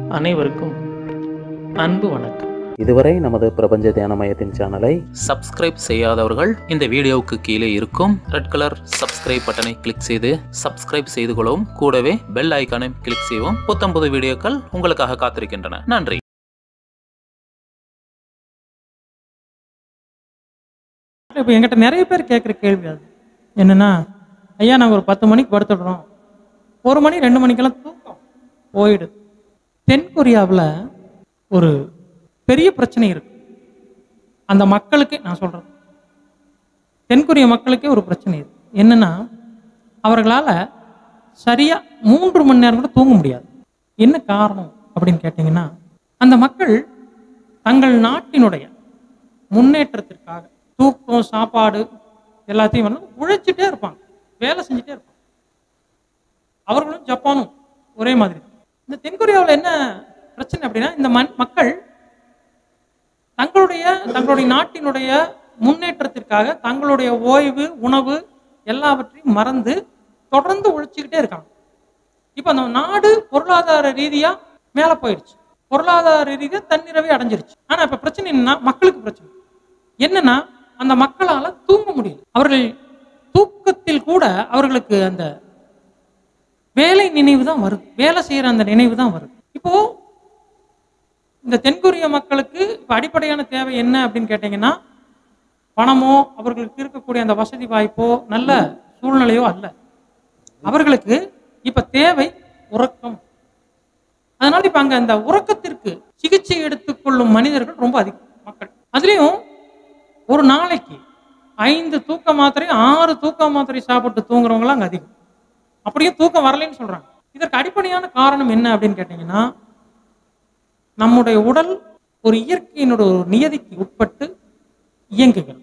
அனைவருக்கும் அன்பு வணக்கம் இதுவரை நமது பிரபஞ்ச தியான மையத்தின் சேனலை சப்ஸ்கிரைப் செய்யாதவர்கள் இந்த வீடியோவுக்கு கீழே இருக்கும் ரெட் கலர் சப்ஸ்கிரைப் பட்டனை கிளிக் செய்து சப்ஸ்கிரைப் செய்து கொள்ளவும் கூடவே பெல் ஐக்கானை கிளிக் செய்யவும் புத்தம் புது வீடியோக்கள் உங்களுக்காக காத்திருக்கின்றன நன்றி இப்போ என்கிட்ட நிறைய பேர் கேட்குற கேள்வி அது என்னன்னா ஐயா நாங்கள் ஒரு பத்து மணிக்கு படுத்துடுறோம் ஒரு மணி ரெண்டு மணிக்கெல்லாம் தூக்கம் போயிடுது தென் கொரியாவில் ஒரு பெரிய பிரச்சனை இருக்கு அந்த மக்களுக்கு நான் சொல்கிறேன் தென்கொரிய மக்களுக்கே ஒரு பிரச்சனை இருக்கு என்னன்னா அவர்களால் சரியாக மூன்று மணி நேரம் கூட தூங்க முடியாது என்ன காரணம் அப்படின்னு கேட்டிங்கன்னா அந்த மக்கள் தங்கள் நாட்டினுடைய முன்னேற்றத்திற்காக தூக்கம் சாப்பாடு எல்லாத்தையும் வந்து உழைச்சிட்டே இருப்பாங்க வேலை செஞ்சுட்டே இருப்பாங்க அவர்களும் ஜப்பானும் ஒரே மாதிரி இந்த தென்கொரியாவில் என்ன பிரச்சனை அப்படின்னா இந்த மண் மக்கள் தங்களுடைய தங்களுடைய நாட்டினுடைய முன்னேற்றத்திற்காக தங்களுடைய ஓய்வு உணவு எல்லாவற்றையும் மறந்து தொடர்ந்து உழைச்சிக்கிட்டே இருக்காங்க இப்போ அந்த நாடு பொருளாதார ரீதியா மேலே போயிடுச்சு பொருளாதார ரீதியா தன்னிறவை அடைஞ்சிருச்சு ஆனா இப்ப பிரச்சனை என்னன்னா மக்களுக்கு பிரச்சனை என்னன்னா அந்த மக்களால தூங்க முடியல அவர்கள் தூக்கத்தில் கூட அவர்களுக்கு அந்த வேலை நினைவு தான் வருது வேலை செய்யற அந்த நினைவு தான் வருது இப்போ இந்த தென்கொரிய மக்களுக்கு இப்ப அடிப்படையான தேவை என்ன அப்படின்னு கேட்டீங்கன்னா பணமோ அவர்களுக்கு இருக்கக்கூடிய அந்த வசதி வாய்ப்போ நல்ல சூழ்நிலையோ அல்ல அவர்களுக்கு இப்ப தேவை உறக்கம் அதனால இப்ப அங்க அந்த உறக்கத்திற்கு சிகிச்சை எடுத்துக்கொள்ளும் மனிதர்கள் ரொம்ப அதிகம் மக்கள் அதுலயும் ஒரு நாளைக்கு ஐந்து தூக்க மாத்திரை ஆறு தூக்க மாத்திரை சாப்பிட்டு தூங்குறவங்களாம் அங்க அதிகம் அப்படியும் தூக்கம் வரலைன்னு சொல்றாங்க இதற்கு அடிப்படையான காரணம் என்ன அப்படின்னு கேட்டீங்கன்னா நம்முடைய உடல் ஒரு இயற்கையினோட ஒரு நியதிக்கு உட்பட்டு இயங்குகிறது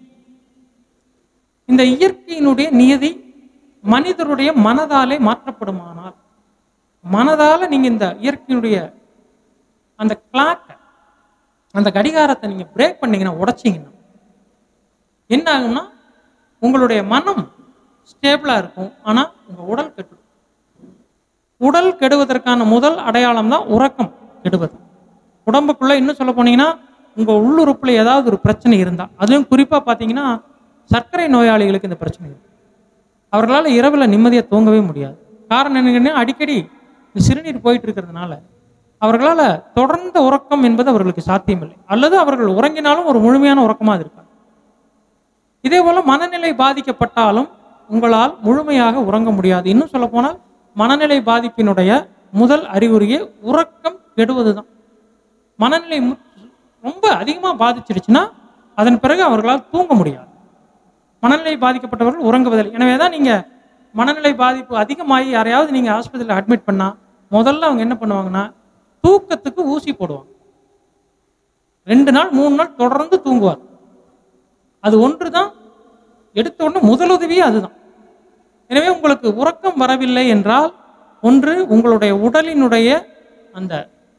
இந்த இயற்கையினுடைய நியதி மனிதருடைய மனதாலே மாற்றப்படுமானால் மனதால நீங்க இந்த இயற்கையினுடைய அந்த கிளாக்கை அந்த கடிகாரத்தை நீங்க பிரேக் பண்ணீங்கன்னா உடைச்சிங்கன்னா என்ன ஆகும்னா உங்களுடைய மனம் ஸ்டேபிளா இருக்கும் ஆனா உங்க உடல் கெட்டுடும் உடல் கெடுவதற்கான முதல் அடையாளம் தான் உறக்கம் கெடுவது உடம்புக்குள்ள இன்னும் சொல்ல போனீங்கன்னா உங்க உள்ளுறுப்புல ஏதாவது ஒரு பிரச்சனை இருந்தா அதுவும் குறிப்பா பாத்தீங்கன்னா சர்க்கரை நோயாளிகளுக்கு இந்த பிரச்சனை இருக்கு அவர்களால் இரவுல நிம்மதியா தூங்கவே முடியாது காரணம் என்னங்கன்னா அடிக்கடி இந்த சிறுநீர் போயிட்டு இருக்கிறதுனால அவர்களால் தொடர்ந்த உறக்கம் என்பது அவர்களுக்கு சாத்தியமில்லை அல்லது அவர்கள் உறங்கினாலும் ஒரு முழுமையான உறக்கமா அது இருக்காது இதே போல மனநிலை பாதிக்கப்பட்டாலும் உங்களால் முழுமையாக உறங்க முடியாது இன்னும் சொல்ல போனால் மனநிலை பாதிப்பினுடைய முதல் அறிகுறியே உறக்கம் கெடுவதுதான் மனநிலை மு- ரொம்ப அதிகமா பாதிச்சிருச்சுன்னா அதன் பிறகு அவர்களால் தூங்க முடியாது மனநிலை பாதிக்கப்பட்டவர்கள் உறங்குவதில்லை எனவே தான் நீங்க மனநிலை பாதிப்பு அதிகமாகி யாரையாவது நீங்க ஆஸ்பத்திரியில் அட்மிட் பண்ணா முதல்ல அவங்க என்ன பண்ணுவாங்கன்னா தூக்கத்துக்கு ஊசி போடுவாங்க ரெண்டு நாள் மூணு நாள் தொடர்ந்து தூங்குவார் அது ஒன்று தான் எடுத்த உடனே முதலுதவியே அதுதான் எனவே உங்களுக்கு உறக்கம் வரவில்லை என்றால் ஒன்று உங்களுடைய உடலினுடைய அந்த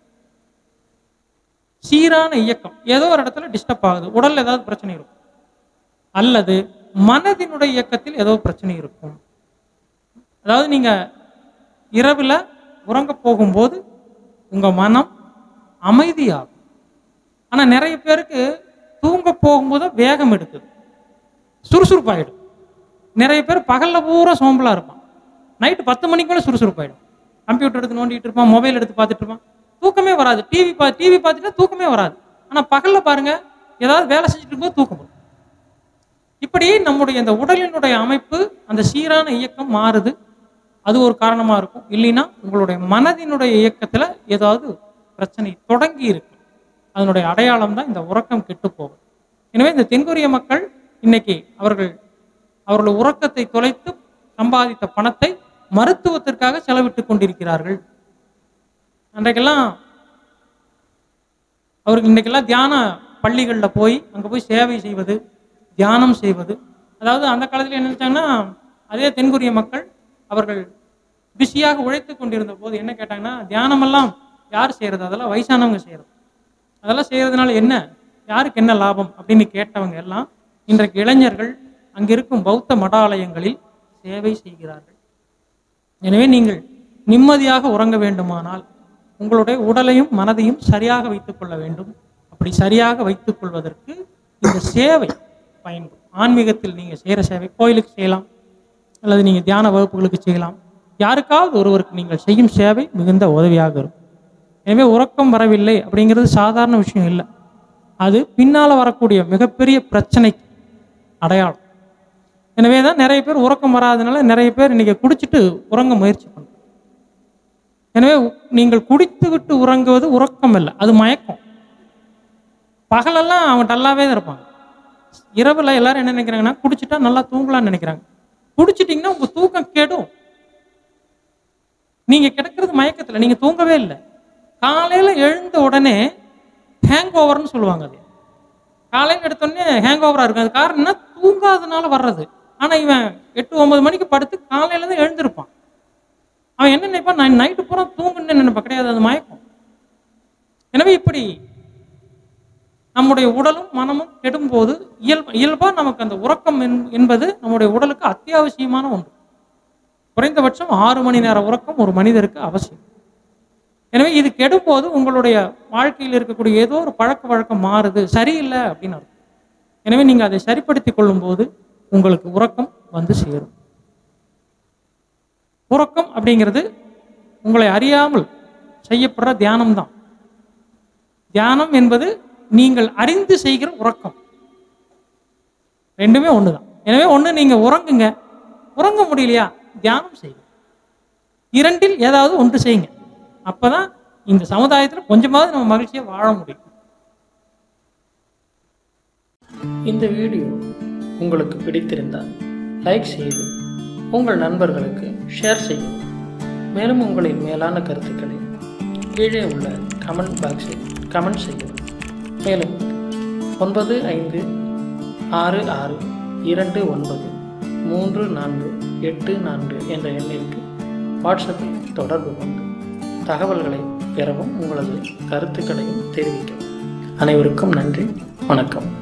சீரான இயக்கம் ஏதோ ஒரு இடத்துல டிஸ்டர்ப் ஆகுது உடல்ல ஏதாவது பிரச்சனை இருக்கும் அல்லது மனதினுடைய இயக்கத்தில் ஏதோ பிரச்சனை இருக்கும் அதாவது நீங்க இரவுல உறங்க போகும்போது உங்க மனம் அமைதியாகும் ஆனா நிறைய பேருக்கு தூங்க போகும்போது வேகம் எடுக்குது சுறுசுறுப்பாயிடும் நிறைய பேர் பகல்ல பூரா சோம்பலா இருப்பான் நைட்டு பத்து மணிக்கு மேல சுறுசுறுப்பாயிடும் கம்ப்யூட்டர் எடுத்து நோண்டிட்டு இருப்பான் மொபைல் எடுத்து பார்த்துட்டு இருப்பான் தூக்கமே வராது டிவி பா டிவி பார்த்துட்டா தூக்கமே வராது ஆனா பகல்ல பாருங்க ஏதாவது வேலை செஞ்சுட்டு இருக்கும்போது தூக்கம் வரும் இப்படி நம்முடைய இந்த உடலினுடைய அமைப்பு அந்த சீரான இயக்கம் மாறுது அது ஒரு காரணமா இருக்கும் இல்லைன்னா உங்களுடைய மனதினுடைய இயக்கத்துல ஏதாவது பிரச்சனை தொடங்கி இருக்கு அதனுடைய அடையாளம் தான் இந்த உறக்கம் கெட்டு போகும் எனவே இந்த தென்கொரிய மக்கள் இன்னைக்கு அவர்கள் அவர்கள் உறக்கத்தை தொலைத்து சம்பாதித்த பணத்தை மருத்துவத்திற்காக செலவிட்டுக் கொண்டிருக்கிறார்கள் அன்றைக்கெல்லாம் அவர்கள் இன்னைக்கெல்லாம் தியான பள்ளிகளில் போய் அங்கே போய் சேவை செய்வது தியானம் செய்வது அதாவது அந்த காலத்தில் என்ன நினைச்சாங்கன்னா அதே தென்கொரிய மக்கள் அவர்கள் பிஸியாக உழைத்து கொண்டிருந்த போது என்ன கேட்டாங்கன்னா தியானமெல்லாம் யார் செய்யறது அதெல்லாம் வயசானவங்க செய்யறது அதெல்லாம் செய்யறதுனால என்ன யாருக்கு என்ன லாபம் அப்படின்னு கேட்டவங்க எல்லாம் இன்றைக்கு இளைஞர்கள் அங்க இருக்கும் பௌத்த மடாலயங்களில் சேவை செய்கிறார்கள் எனவே நீங்கள் நிம்மதியாக உறங்க வேண்டுமானால் உங்களுடைய உடலையும் மனதையும் சரியாக வைத்துக் கொள்ள வேண்டும் அப்படி சரியாக வைத்துக் கொள்வதற்கு இந்த சேவை பயன்படும் ஆன்மீகத்தில் நீங்கள் செய்கிற சேவை கோயிலுக்கு செய்யலாம் அல்லது நீங்கள் தியான வகுப்புகளுக்கு செய்யலாம் யாருக்காவது ஒருவருக்கு நீங்கள் செய்யும் சேவை மிகுந்த உதவியாக இருக்கும் எனவே உறக்கம் வரவில்லை அப்படிங்கிறது சாதாரண விஷயம் இல்லை அது பின்னால் வரக்கூடிய மிகப்பெரிய பிரச்சனைக்கு அடையாளம் எனவே தான் நிறைய பேர் உறக்கம் வராதனால நிறைய பேர் இன்னைக்கு குடிச்சிட்டு உறங்க முயற்சி பண்ணுறாங்க எனவே நீங்கள் குடித்து விட்டு உறங்குவது உறக்கம் இல்லை அது மயக்கம் பகலெல்லாம் அவன் டல்லாவே தான் இருப்பாங்க இரவுல எல்லாரும் என்ன நினைக்கிறாங்கன்னா குடிச்சிட்டா நல்லா தூங்கலாம்னு நினைக்கிறாங்க குடிச்சிட்டிங்கன்னா உங்க தூக்கம் கெடும் நீங்க கிடக்கிறது மயக்கத்துல நீங்க தூங்கவே இல்லை காலையில எழுந்த உடனே ஹேங் ஓவர்னு சொல்லுவாங்க அது காலையில் எடுத்தோடனே ஹேங் ஓவரா இருக்கும் அது காரணம் என்ன தூங்காதனால வர்றது ஆனா இவன் எட்டு ஒன்பது மணிக்கு படுத்து காலையில தான் எழுந்திருப்பான் அவன் என்ன நினைப்பான் நான் நைட்டு பூரா தூங்குன்னு நினைப்பான் கிடையாது அது மயக்கம் எனவே இப்படி நம்முடைய உடலும் மனமும் கெடும்போது இயல்பு இயல்பா நமக்கு அந்த உறக்கம் என்- என்பது நம்முடைய உடலுக்கு அத்தியாவசியமான ஒன்று குறைந்தபட்சம் ஆறு மணி நேர உறக்கம் ஒரு மனிதருக்கு அவசியம் எனவே இது கெடும்போது உங்களுடைய வாழ்க்கையில் இருக்கக்கூடிய ஏதோ ஒரு பழக்க வழக்கம் மாறுது சரியில்லை அப்படின்னு அர்த்தம் எனவே நீங்க அதை சரிப்படுத்திக் கொள்ளும்போது உங்களுக்கு உறக்கம் வந்து சேரும் உறக்கம் அப்படிங்கிறது உங்களை அறியாமல் செய்யப்படுற தியானம் தான் தியானம் என்பது நீங்கள் அறிந்து செய்கிற உறக்கம் ரெண்டுமே ஒண்ணுதான் எனவே ஒண்ணு நீங்க உறங்குங்க உறங்க முடியலையா தியானம் செய்யுங்க இரண்டில் ஏதாவது ஒன்று செய்யுங்க அப்பதான் இந்த சமுதாயத்துல கொஞ்சமாவது நம்ம மகிழ்ச்சியா வாழ முடியும் இந்த வீடியோ உங்களுக்கு பிடித்திருந்தால் லைக் செய்து உங்கள் நண்பர்களுக்கு ஷேர் செய்யவும் மேலும் உங்களின் மேலான கருத்துக்களை கீழே உள்ள கமெண்ட் பாக்ஸில் கமெண்ட் செய்யவும் மேலும் ஒன்பது ஐந்து ஆறு ஆறு இரண்டு ஒன்பது மூன்று நான்கு எட்டு நான்கு என்ற எண்ணிற்கு வாட்ஸ்அப்பில் தொடர்பு கொண்டு தகவல்களை பெறவும் உங்களது கருத்துக்களையும் தெரிவிக்கவும் அனைவருக்கும் நன்றி வணக்கம்